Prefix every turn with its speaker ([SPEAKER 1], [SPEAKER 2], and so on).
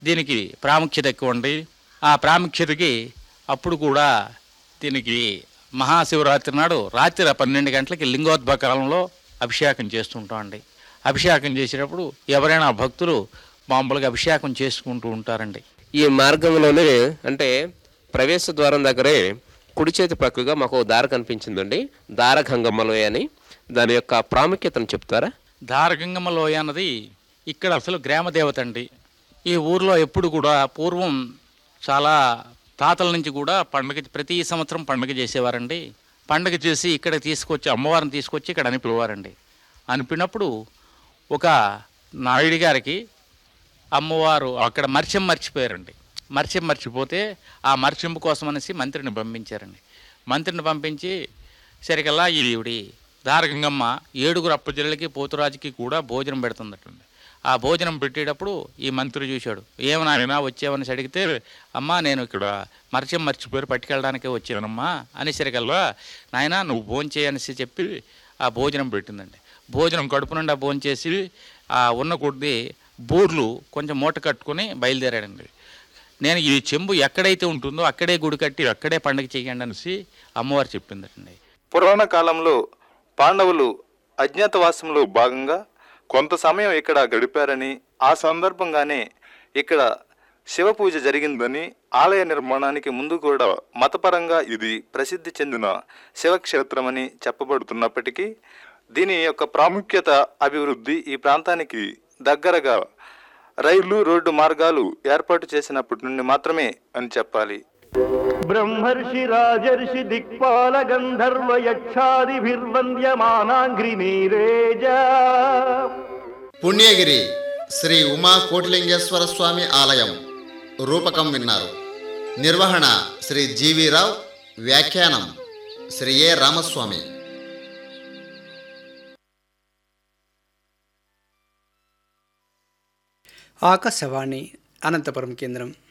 [SPEAKER 1] దీనికి ప్రాముఖ్యత ఎక్కువ ఉంది ఆ ప్రాముఖ్యతకి అప్పుడు కూడా దీనికి మహాశివరాత్రి నాడు రాత్రి పన్నెండు గంటలకి లింగోద్భవ కాలంలో అభిషేకం చేస్తుంటామండి అభిషేకం చేసేటప్పుడు ఎవరైనా భక్తులు మామూలుగా అభిషేకం చేసుకుంటూ ఉంటారండి
[SPEAKER 2] ఈ మార్గంలోనే అంటే ప్రవేశ ద్వారం దగ్గరే కుడి చేతి ప్రక్కగా మాకు ఓ దారి కనిపించిందండి దారగంగమ్మ లోయ అని దాని యొక్క ప్రాముఖ్యతను చెప్తారా
[SPEAKER 1] దారగంగమ్మ లోయ అన్నది ఇక్కడ అసలు గ్రామ దేవత అండి ఈ ఊర్లో ఎప్పుడు కూడా పూర్వం చాలా తాతల నుంచి కూడా పండుగ ప్రతి సంవత్సరం పండుగ చేసేవారండి పండుగ చేసి ఇక్కడ తీసుకొచ్చి అమ్మవారిని తీసుకొచ్చి ఇక్కడ అనిపివారండి అనిపినప్పుడు ఒక నాయుడి గారికి అమ్మవారు అక్కడ మర్చెం మర్చిపోయారండి మర్చెం మర్చిపోతే ఆ మర్చెంపు కోసం అనేసి మంత్రిని పంపించారండి మంత్రిని పంపించి సరికల్లా ఈవిడి దారగంగమ్మ ఏడుగురు అప్పచెల్లెలకి పోతురాజుకి కూడా భోజనం పెడుతుందటండి ఆ భోజనం పెట్టేటప్పుడు ఈ మంత్రి చూశాడు ఏమన్నా వచ్చావని అడిగితే అమ్మా నేను ఇక్కడ మర్చెం మర్చిపోయి పట్టుకెళ్ళడానికే వచ్చానమ్మా అనేసరికల్లా నాయన నువ్వు భోజనం చేయనేసి చెప్పి ఆ భోజనం పెట్టిందండి భోజనం కడుపు నిండా భోజనం చేసి ఆ ఉన్న కొద్దీ బూర్లు కొంచెం మూట కట్టుకొని బయలుదేరాడండి నేను ఈ చెంబు ఎక్కడైతే ఉంటుందో అక్కడే గుడి కట్టి అక్కడే పండుగ చేయండి అనేసి అమ్మవారు చెప్పిందటండి
[SPEAKER 3] పురాణ కాలంలో పాండవులు అజ్ఞాతవాసంలో భాగంగా కొంత సమయం ఇక్కడ గడిపారని ఆ సందర్భంగానే ఇక్కడ శివ పూజ జరిగిందని ఆలయ నిర్మాణానికి ముందు కూడా మతపరంగా ఇది ప్రసిద్ధి చెందిన శివక్షేత్రమని చెప్పబడుతున్నప్పటికీ దీని యొక్క ప్రాముఖ్యత అభివృద్ధి ఈ ప్రాంతానికి దగ్గరగా రైలు రోడ్డు మార్గాలు ఏర్పాటు చేసినప్పటి నుండి మాత్రమే అని చెప్పాలి
[SPEAKER 4] బ్రహ్మర్షి రాజర్షి దిక్పాల గంధర్వ యక్షాదిభిర్వంద్యమానాంగ్రి నీరేజ
[SPEAKER 5] పుణ్యగిరి శ్రీ ఉమా కోటిలింగేశ్వర స్వామి ఆలయం రూపకం విన్నారు నిర్వహణ శ్రీ జీవీరావు వ్యాఖ్యానం శ్రీ ఏ రామస్వామి
[SPEAKER 6] ఆకాశవాణి అనంతపురం కేంద్రం